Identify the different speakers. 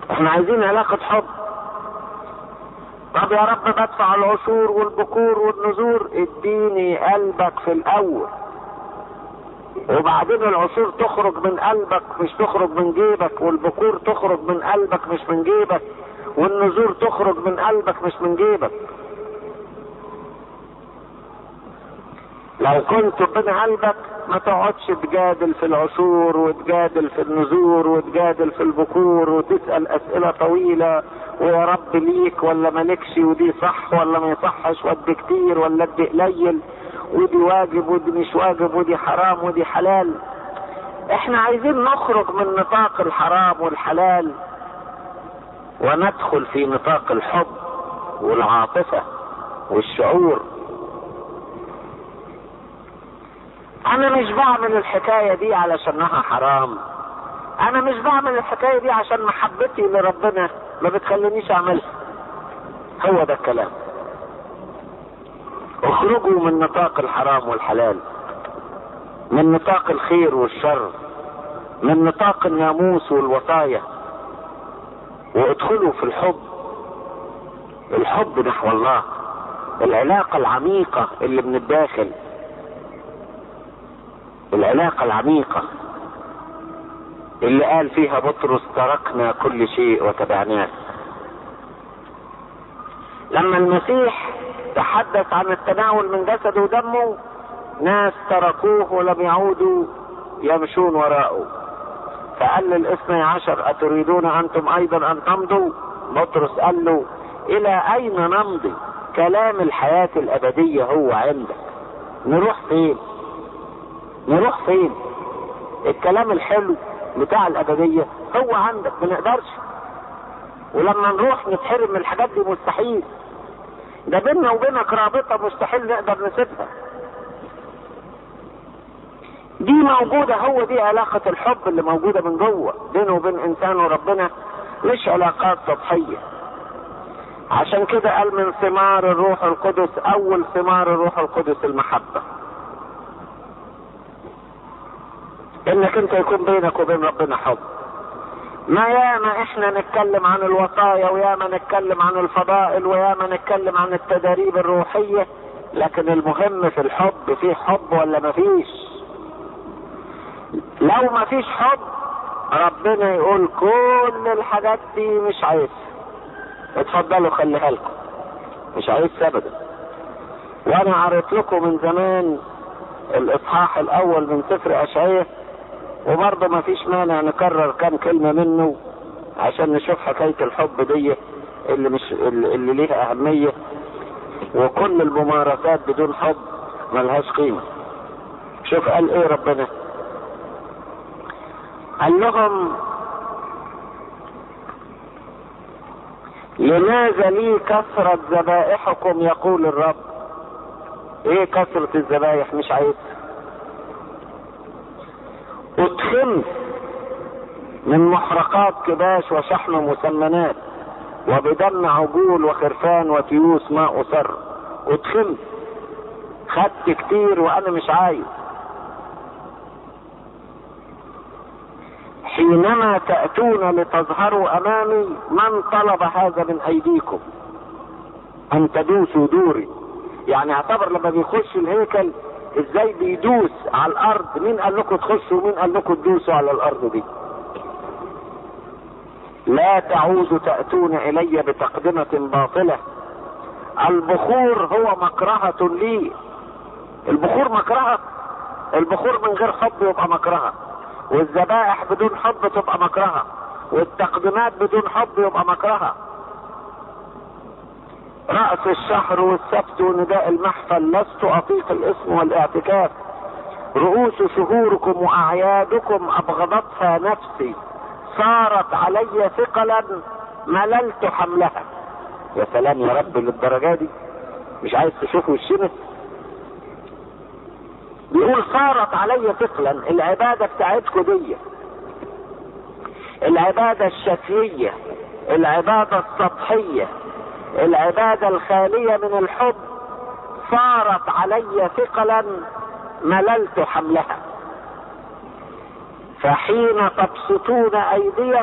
Speaker 1: احنا عايزين علاقة حب طب يا رب بدفع العشور والبكور والنذور اديني قلبك في الاول وبعدين العشور تخرج من قلبك مش تخرج من جيبك والبكور تخرج من قلبك مش من جيبك والنذور تخرج من قلبك مش من جيبك لو كنت من قلبك ما تقعدش تجادل في العشور وتجادل في النذور وتجادل في البكور وتسأل أسئلة طويلة ويا رب ليك ولا مالكش ودي صح ولا ما يصحش ودي كتير ولا ادي قليل ودي واجب ودي مش واجب ودي حرام ودي حلال احنا عايزين نخرج من نطاق الحرام والحلال وندخل في نطاق الحب والعاطفة والشعور انا مش بعمل الحكاية دي علشانها حرام انا مش بعمل الحكاية دي عشان محبتي لربنا ما بتخلينيش اعملها هو ده الكلام اخرجوا من نطاق الحرام والحلال من نطاق الخير والشر من نطاق الناموس والوصايا وادخلوا في الحب الحب نحو الله العلاقة العميقة اللي من الداخل العلاقة العميقة اللي قال فيها بطرس تركنا كل شيء وتبعناه لما المسيح تحدث عن التناول من جسده ودمه ناس تركوه ولم يعودوا يمشون وراءه فقال للاثني عشر أتريدون أنتم أيضا أن تمضوا بطرس قال له إلى أين نمضي كلام الحياة الأبدية هو عندك نروح فين نروح فين الكلام الحلو بتاع الأبدية هو عندك ما نقدرش ولما نروح نتحرم من الحاجات دي مستحيل ده بيننا وبينك رابطة مستحيل نقدر نسيبها دي موجودة هو دي علاقة الحب اللي موجودة من جوه بينه وبين انسان وربنا مش علاقات سطحية عشان كده قال من ثمار الروح القدس اول ثمار الروح القدس المحبة انك انت يكون بينك وبين ربنا حب ما ياما احنا نتكلم عن الوصايا وياما نتكلم عن الفضائل وياما نتكلم عن التدريب الروحية لكن المهم في الحب في حب ولا ما فيش لو ما فيش حب ربنا يقول كل الحاجات دي مش عايز اتفضلوا خليها لكم مش عايز ابدا وانا قريت لكم من زمان الاصحاح الاول من سفر اشعياء وبرضه ما فيش مانع نكرر كام كلمة منه عشان نشوف حكاية الحب دي اللي مش اللي ليها أهمية وكل الممارسات بدون حب ملهاش قيمة شوف قال ايه ربنا قال لهم لماذا لي كثرة ذبائحكم يقول الرب ايه كثرة الذبائح مش عايز ادخلت من محرقات كباش وشحم مسمنات وبدم عجول وخرفان وتيوس ما أصر ادخلت خدت كتير وانا مش عايز حينما تأتون لتظهروا امامي من طلب هذا من ايديكم ان تدوسوا دوري يعني اعتبر لما بيخش الهيكل ازاي بيدوس على الارض مين قال لكم تخشوا ومين قال لكم تدوسوا على الارض دي لا تعودوا تأتون الي بتقدمة باطلة البخور هو مكرهة لي البخور مكرهة البخور من غير حب يبقى مكرهة والذبائح بدون حب تبقى مكرهة والتقديمات بدون حب يبقى مكرهة رأس الشهر والسبت ونداء المحفل لست أطيق الاسم والاعتكاف رؤوس شهوركم وأعيادكم أبغضتها نفسي صارت علي ثقلا مللت حملها يا سلام يا رب للدرجة دي مش عايز تشوفوا الشمس بيقول صارت علي ثقلا العبادة بتاعتكم دي العبادة الشكلية العبادة السطحية العبادة الخالية من الحب صارت علي ثقلا مللت حملها فحين تبسطون ايديكم